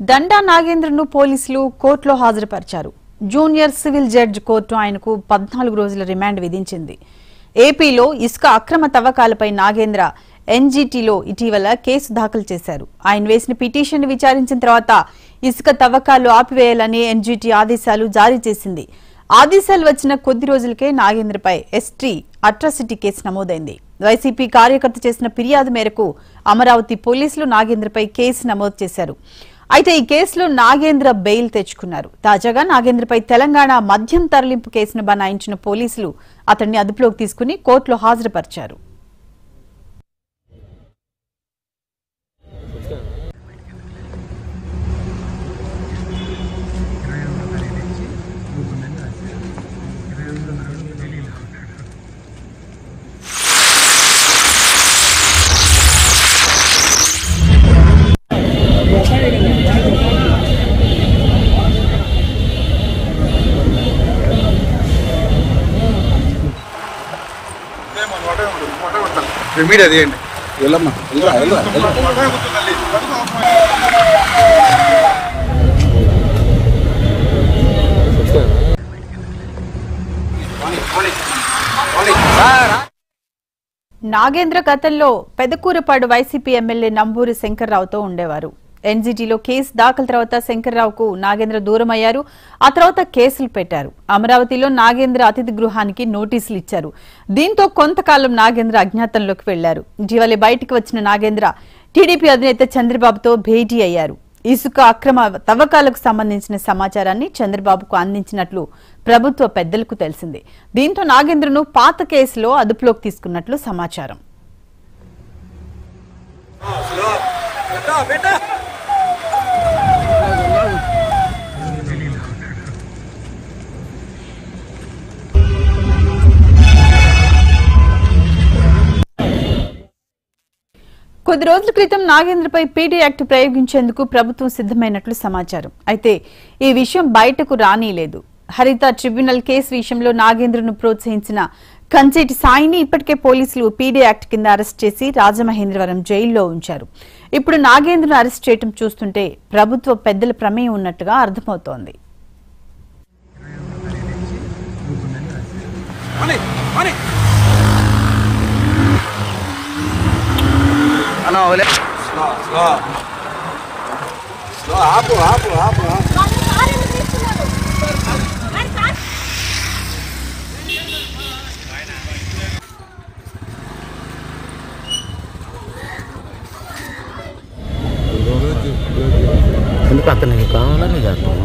దండా నాగేంద్రను పోలీసులు కోర్టులో హాజరుపరిచారు జూనియర్ సివిల్ జడ్జ్ కోర్టు ఆయనకు పద్నాలుగు రోజుల రిమాండ్ విధించింది ఏపీలో ఇసుక అక్రమ తవ్వకాలపై నాగేంద్ర ఎన్జీటీలో ఇటీవల కేసు దాఖలు చేశారు ఆయన వేసిన పిటిషన్ విచారించిన తర్వాత ఇసుక తవ్వకాలు ఆపివేయాలని ఎన్జీటీ ఆదేశాలు జారీ చేసింది ఆదేశాలు వచ్చిన కొద్ది రోజులకే నాగేంద్రపై ఎస్టీ అట్రాసిటీ కేసు నమోదైంది వైసీపీ కార్యకర్త చేసిన ఫిర్యాదు మేరకు అమరావతి పోలీసులు నాగేంద్రపై కేసు నమోదు చేశారు అయితే ఈ కేసులో నాగేంద్ర బెయిల్ తెచ్చుకున్నారు తాజాగా నాగేంద్రపై తెలంగాణ మద్యం తరలింపు కేసును బనాయించిన పోలీసులు అతన్ని అదుపులోకి తీసుకుని కోర్టులో హాజరుపరిచారు మీడియా తీయండి వెళ్ళమ్మా వెళ్ళరా వెళ్ళరా వెళ్ళరా నాగేంద్ర గతంలో పెదకూరపాడు వైసీపీ ఎమ్మెల్యే నంబూరి శంకర్రావుతో ఉండేవారు ఎన్జీటీలో కేసు దాఖలు తర్వాత శంకర్రావుకు నాగేంద్ర దూరం అయ్యారు ఆ తర్వాత కేసులు పెట్టారు అమరావతిలో నాగేంద్ర అతిథి గృహానికి నోటీసులు ఇచ్చారు దీంతో కొంతకాలం నాగేంద్ర అజ్ఞాతంలోకి వెళ్లారు ఇటీవలే బయటికి వచ్చిన నాగేంద్ర టీడీపీ అధినేత చంద్రబాబుతో భేటీ అయ్యారు ఇసుక అక్రమ తవ్వకాలకు సంబంధించిన సమాచారాన్ని చంద్రబాబుకు అందించినట్లు ప్రభుత్వ పెద్దలకు తెలిసింది దీంతో నాగేంద్రను పాత కేసులో అదుపులోకి తీసుకున్నట్లు సమాచారం కొద్ది రోజుల క్రితం నాగేంద్రపై పీడీ యాక్ట్ ప్రయోగించేందుకు ప్రభుత్వం సిద్ధమైనట్లు సమాచారం అయితే ఈ విషయం బయటకు రానీలేదు హరిత ట్రిబ్యునల్ కేసు విషయంలో నాగేంద్రను ప్రోత్సహించిన కంచేటి సాయిని ఇప్పటికే పోలీసులు పీడీ యాక్ట్ కింద అరెస్ట్ చేసి రాజమహేంద్రవరం జైల్లో ఉంచారు ఇప్పుడు నాగేంద్రను అరెస్ట్ చేయడం చూస్తుంటే ప్రభుత్వ పెద్దల ప్రమేయం ఉన్నట్టుగా అర్థమవుతోంది అన్న వదిలే స్లో స్లో స్లో ఆపు ఆపు ఆపు ఆపు. వాళ్ళు కారు ఎందుకు తీసుకున్నారు? మరి కారు ఎందుకు అతనికి కావాలని చేస్తాం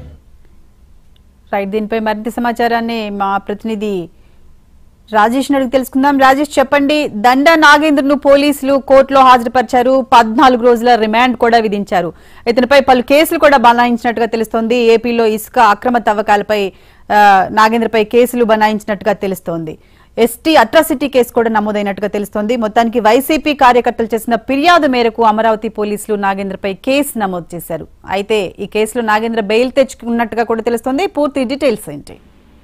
రైట్ దీనిపై మరింత సమాచారాన్ని మా ప్రతినిధి రాజేష్ అడిగి తెలుసుకుందాం రాజేష్ చెప్పండి దండా నాగేంద్రను పోలీసులు కోర్టులో హాజరుపరిచారు పద్నాలుగు రోజుల రిమాండ్ కూడా విధించారు ఇతనిపై పలు కేసులు కూడా బనాయించినట్టుగా తెలుస్తోంది ఏపీలో ఇసుక అక్రమ తవ్వకాలపై ఆ, నాగేంద్రపై కేసులు బనాయించినట్టుగా తెలుస్తోంది ఎస్టీ అట్రాసిటీ కేసు కూడా నమోదైనట్టుగా తెలుస్తోంది మొత్తానికి వైసీపీ కార్యకర్తలు చేసిన ఫిర్యాదు మేరకు అమరావతి పోలీసులు నాగేంద్రపై కేసు నమోదు చేశారు అయితే ఈ కేసులో నాగేంద్ర బెయిల్ తెచ్చుకున్నట్టుగా కూడా తెలుస్తోంది పూర్తి డీటెయిల్స్ ఏంటి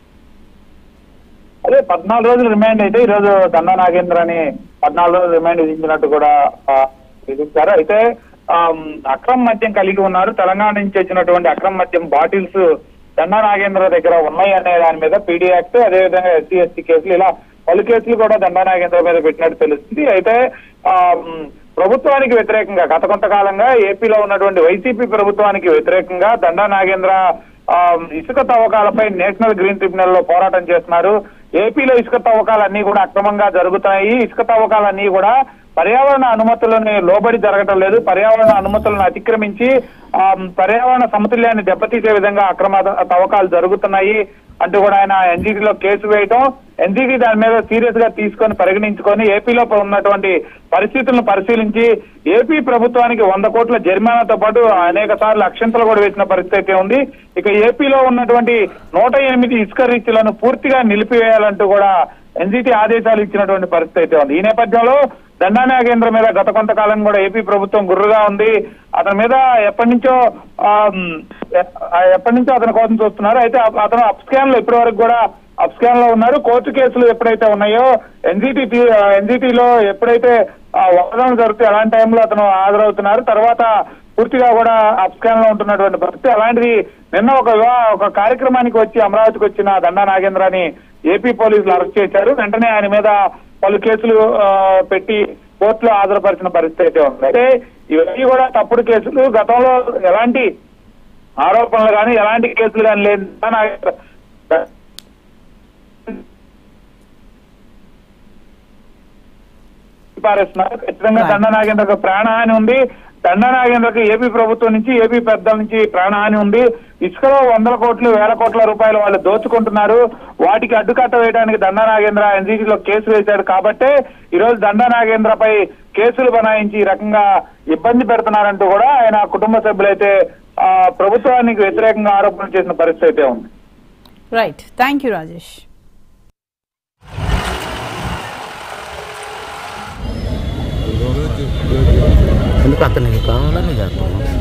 అదే పద్నాలుగు రోజులు రిమాండ్ అయితే ఈ రోజు దండా నాగేంద్ర అని పద్నాలుగు రోజులు రిమాండ్ విధించినట్టు కూడా ఆ, విధించారు అయితే ఆమ్, అక్రమ మద్యం కలిగి ఉన్నారు తెలంగాణ నుంచి వచ్చినటువంటి అక్రమ మద్యం బాటిల్స్ దండా నాగేంద్ర దగ్గర ఉన్నాయి అనే దాని మీద పీడీ యాక్ట్ అదేవిధంగా ఎస్సీ ఎస్టీ కేసులు ఇలా పలు కేసులు కూడా దండా నాగేంద్ర మీద పెట్టినట్టు తెలుస్తుంది అయితే ఆమ్, ప్రభుత్వానికి వ్యతిరేకంగా గత కొంతకాలంగా ఏపీలో ఉన్నటువంటి వైసీపీ ప్రభుత్వానికి వ్యతిరేకంగా దండా నాగేంద్ర ఆ, ఇసుక తవ్వకాలపై నేషనల్ గ్రీన్ ట్రిబ్యునల్ లో పోరాటం చేస్తున్నారు ఏపీలో ఇసుక తవ్వకాలన్నీ కూడా అక్రమంగా జరుగుతున్నాయి ఇసుక తవ్వకాలన్నీ కూడా పర్యావరణ అనుమతులను లోబడి జరగటం లేదు పర్యావరణ అనుమతులను అతిక్రమించి ఆ, పర్యావరణ సమతుల్యాన్ని దెబ్బతీసే విధంగా అక్రమ తవ్వకాలు జరుగుతున్నాయి అంటూ కూడా ఆయన ఎన్జీటీలో కేసు వేయటం ఎన్జీటీ దాని మీద సీరియస్ గా తీసుకొని పరిగణించుకొని ఏపీలో ఉన్నటువంటి పరిస్థితులను పరిశీలించి ఏపీ ప్రభుత్వానికి వంద కోట్ల జరిమానాతో పాటు అనేక సార్లు అక్షంతలు కూడా వేసిన పరిస్థితి అయితే ఉంది ఇక ఏపీలో ఉన్నటువంటి నూట ఎనిమిది ఇసుక రీచ్లను పూర్తిగా నిలిపివేయాలంటూ కూడా ఎన్జిటి ఆదేశాలు ఇచ్చినటువంటి పరిస్థితి అయితే ఉంది ఈ నేపథ్యంలో దండా నాగేంద్ర మీద గత కొంతకాలం కూడా ఏపీ ప్రభుత్వం గుర్రుగా ఉంది అతని మీద ఎప్పటి నుంచో ఆమ్, ఎ- ఎప్పటి నుంచో అతని కోసం చూస్తున్నారు అయితే అ- అతను అప్ స్కాన్ లో ఇప్పటి వరకు కూడా అప్ స్కాన్ లో ఉన్నారు కోర్టు కేసులు ఎప్పుడైతే ఉన్నాయో ఎన్జిటి ఎన్జిటిలో ఎప్పుడైతే ఆ, వాదనలు జరుగుతాయి అలాంటి టైంలో అతను హాజరవుతున్నారు తర్వాత పూర్తిగా కూడా అప్స్కాన్ లో ఉంటున్నటువంటి పరిస్థితి అలాంటిది నిన్న ఒక వివా- ఒక కార్యక్రమానికి వచ్చి అమరావతికి వచ్చిన దండా నాగేంద్రని ఏపీ పోలీసులు అరెస్ట్ చేశారు వెంటనే ఆయన మీద పలు కేసులు ఆ, పెట్టి కోర్టులో హాజరుపరిచిన పరిస్థితి అయితే ఉంది అయితే ఇవన్నీ కూడా తప్పుడు కేసులు గతంలో ఎలాంటి ఆరోపణలు కానీ ఎలాంటి కేసులు కానీ లేదు దండా నాగేంద్ర పారేస్తున్నారు ఖచ్చితంగా Right. దండ నాగేంద్రకు ప్రాణహాని ఉంది దండ నాగేంద్రకు ఏపీ ప్రభుత్వం నుంచి ఏపీ పెద్దల నుంచి ప్రాణహాని ఉంది ఇసుకలో వందల కోట్లు వేల కోట్ల రూపాయలు వాళ్ళు దోచుకుంటున్నారు వాటికి అడ్డుకట్ట వేయడానికి దండ నాగేంద్ర ఎన్జీటీలో కేసు వేశాడు కాబట్టే ఈ రోజు దండ నాగేంద్రపై కేసులు బనాయించి ఈ రకంగా ఇబ్బంది పెడుతున్నారంటూ కూడా ఆయన కుటుంబ సభ్యులైతే ఆ, ప్రభుత్వానికి వ్యతిరేకంగా ఆరోపణలు చేసిన పరిస్థితి అయితే ఉంది రైట్ థ్యాంక్ యూ రాజేష్ ఎందుకు అక్కడ నీకు కావాలని చేస్తాను